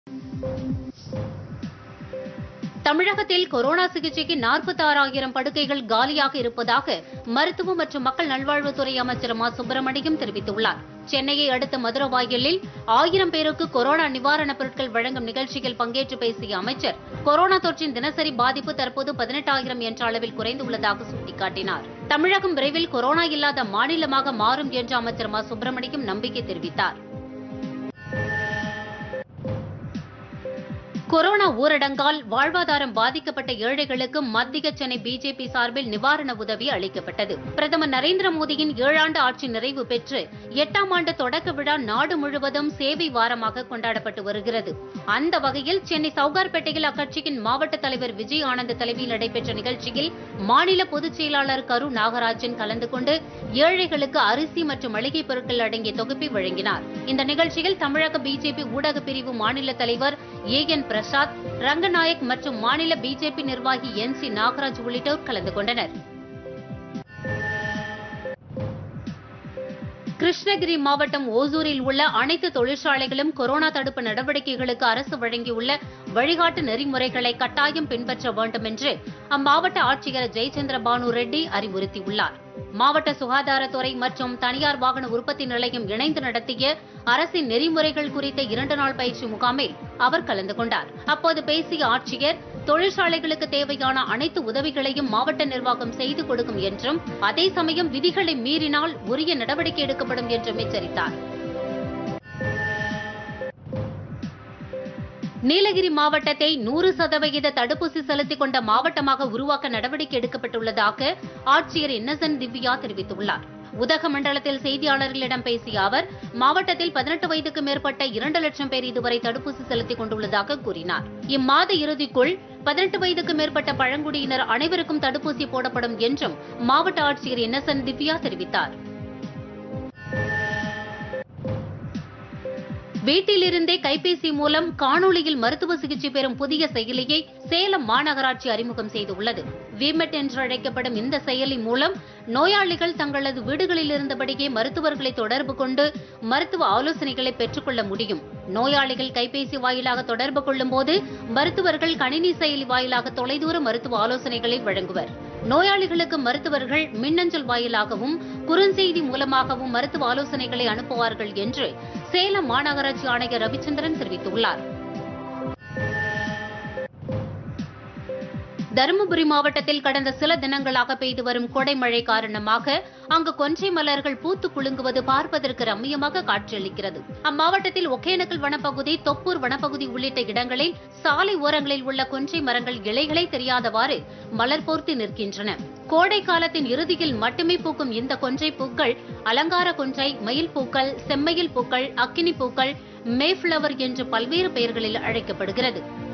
தமிழகத்தில் கொரோனா சிகிச்சைக்கு 46000 படுக்கைகள் காலியாக இருப்பதாக மருத்துவ மற்றும் மக்கள் நல்வாழ்வுத்துறை அமைச்சர் மா சுப்பிரமணியம் தெரிவித்துள்ளார் சென்னையை அடுத்த மதுரவாயலில் ஆயிரம் பேருக்கு கொரோனா நிவாரணப் பொருட்கள் வழங்கும் நிகழ்ச்சியில் பங்கேற்று பேசிய அமைச்சர் கொரோனா தொற்றின் தினசரி பாதிப்பு தற்போது பதினெட்டாயிரம் என்ற அளவில் குறைந்துள்ளதாக சுட்டிக்காட்டினார் தமிழகம் விரைவில் கொரோனா இல்லாத மாநிலமாக மாறும் என்று அமைச்சர் மா சுப்பிரமணியம் நம்பிக்கை தெரிவித்தார் கொரோனா ஊரடங்கால் வாழ்வாதாரம் பாதிக்கப்பட்ட ஏழைகளுக்கு மத்திய சென்னை பிஜேபி சார்பில் நிவாரண உதவி அளிக்கப்பட்டது பிரதமர் நரேந்திர மோடியின் ஏழாண்டு ஆட்சி நிறைவு பெற்று எட்டாம் ஆண்டு தொடக்க விழா நாடு முழுவதும் சேவை வாரமாக கொண்டாடப்பட்டு வருகிறது அந்த வகையில் சென்னை சவுகார்பேட்டையில் அக்கட்சியின் மாவட்ட தலைவர் விஜய் ஆனந்த் தலைமையில் நடைபெற்ற நிகழ்ச்சியில் மாநில பொதுச் செயலாளர் கரு நாகராஜன் கலந்து கொண்டு ஏழைகளுக்கு அரிசி மற்றும் மளிகைப் பொருட்கள் அடங்கிய தொகுப்பை வழங்கினார் இந்த நிகழ்ச்சியில் தமிழக பிஜேபி ஊடகப் பிரிவு மாநில தலைவர் ஏ என் பிரசாத் ரங்கநாயக் மற்றும் மாநில பிஜேபி நிர்வாகி என் சி நாகராஜ் உள்ளிட்டோர் கலந்து கொண்டனர் கிருஷ்ணகிரி மாவட்டம் ஓசூரில் உள்ள அனைத்து தொழிற்சாலைகளும் கொரோனா தடுப்பு நடவடிக்கைகளுக்கு அரசு வழங்கியுள்ள வழிகாட்டு நெறிமுறைகளை கட்டாயம் பின்பற்ற வேண்டும் என்று அம்மாவட்ட ஆட்சியர் ஜெயச்சந்திர பானு ரெட்டி அறிவுறுத்தியுள்ளார் மாவட்ட சுகாதாரத்துறை மற்றும் தனியார் வாகன உற்பத்தி நிலையம் இணைந்து நடத்திய அரசின் நெறிமுறைகள் குறித்த இரண்டு நாள் பயிற்சி முகாமில் அவர் கலந்து கொண்டார் அப்போது பேசிய ஆட்சியர் தொழிற்சாலைகளுக்கு தேவையான அனைத்து உதவிகளையும் மாவட்ட நிர்வாகம் செய்து கொடுக்கும் என்றும் அதே சமயம் விதிகளை மீறினால் உரிய நடவடிக்கை எடுக்கப்படும் என்றும் எச்சரித்தார் நீலகிரி மாவட்டத்தை நூறு சதவிகித தடுப்பூசி செலுத்திக் கொண்ட மாவட்டமாக உருவாக்க நடவடிக்கை எடுக்கப்பட்டுள்ளதாக ஆட்சியர் இன்னசென்ட் திவ்யா தெரிவித்துள்ளார் உதகமண்டலத்தில் செய்தியாளர்களிடம் பேசிய அவர் மாவட்டத்தில் பதினெட்டு வயதுக்கு மேற்பட்ட இரண்டு லட்சம் பேர் இதுவரை தடுப்பூசி செலுத்திக் கொண்டுள்ளதாக கூறினார் இம்மாத இறுதிக்குள் பதினெட்டு வயதுக்கு மேற்பட்ட பழங்குடியினர் அனைவருக்கும் தடுப்பூசி போடப்படும் என்றும் மாவட்ட ஆட்சியர் இன்னசென்ட் திவ்யா தெரிவித்தார் வீட்டிலிருந்தே கைபேசி மூலம் காணொளியில் மருத்துவ சிகிச்சை பெறும் புதிய செயலியை சேலம் மாநகராட்சி அறிமுகம் செய்துள்ளது விமெட் என்று அழைக்கப்படும் இந்த செயலி மூலம் நோயாளிகள் தங்களது வீடுகளில் இருந்தபடியே மருத்துவர்களை தொடர்பு கொண்டு மருத்துவ ஆலோசனைகளை பெற்றுக்கொள்ள முடியும் நோயாளிகள் கைபேசி வாயிலாக தொடர்பு கொள்ளும் போது மருத்துவர்கள் கணினி செயலி வாயிலாக தொலைதூர மருத்துவ ஆலோசனைகளை வழங்குவர் நோயாளிகளுக்கு மருத்துவர்கள் மின்னஞ்சல் வாயிலாகவும் குறுஞ்செய்தி மூலமாகவும் மருத்துவ ஆலோசனைகளை அனுப்புவார்கள் என்று சேலம் மாநகராட்சி ஆணையர் ரவிச்சந்திரன் தெரிவித்துள்ளார் தருமபுரி மாவட்டத்தில் கடந்த சில தினங்களாக பெய்து வரும் கோடை மழை காரணமாக அங்கு கொன்றை மலர்கள் பூத்து குலுங்குவது பார்ப்பதற்கு ரம்மியமாக காட்சியளிக்கிறது அம்மாவட்டத்தில் ஒகேனக்கல் வனப்பகுதி தொப்பூர் வனப்பகுதி உள்ளிட்ட இடங்களில் சாலை ஓரங்களில் உள்ள கொன்றை மரங்கள் இலைகளை தெரியாதவாறு மலர் போர்த்தி நிற்கின்றன கோடை காலத்தின் இறுதியில் மட்டுமே பூக்கும் இந்த கொன்றை பூக்கள் அலங்கார கொன்றை மயில் பூக்கள் செம்மையில் பூக்கள் அக்கினி பூக்கள் மேஃப்ளவர் என்று பல்வேறு பெயர்களில் அழைக்கப்படுகிறது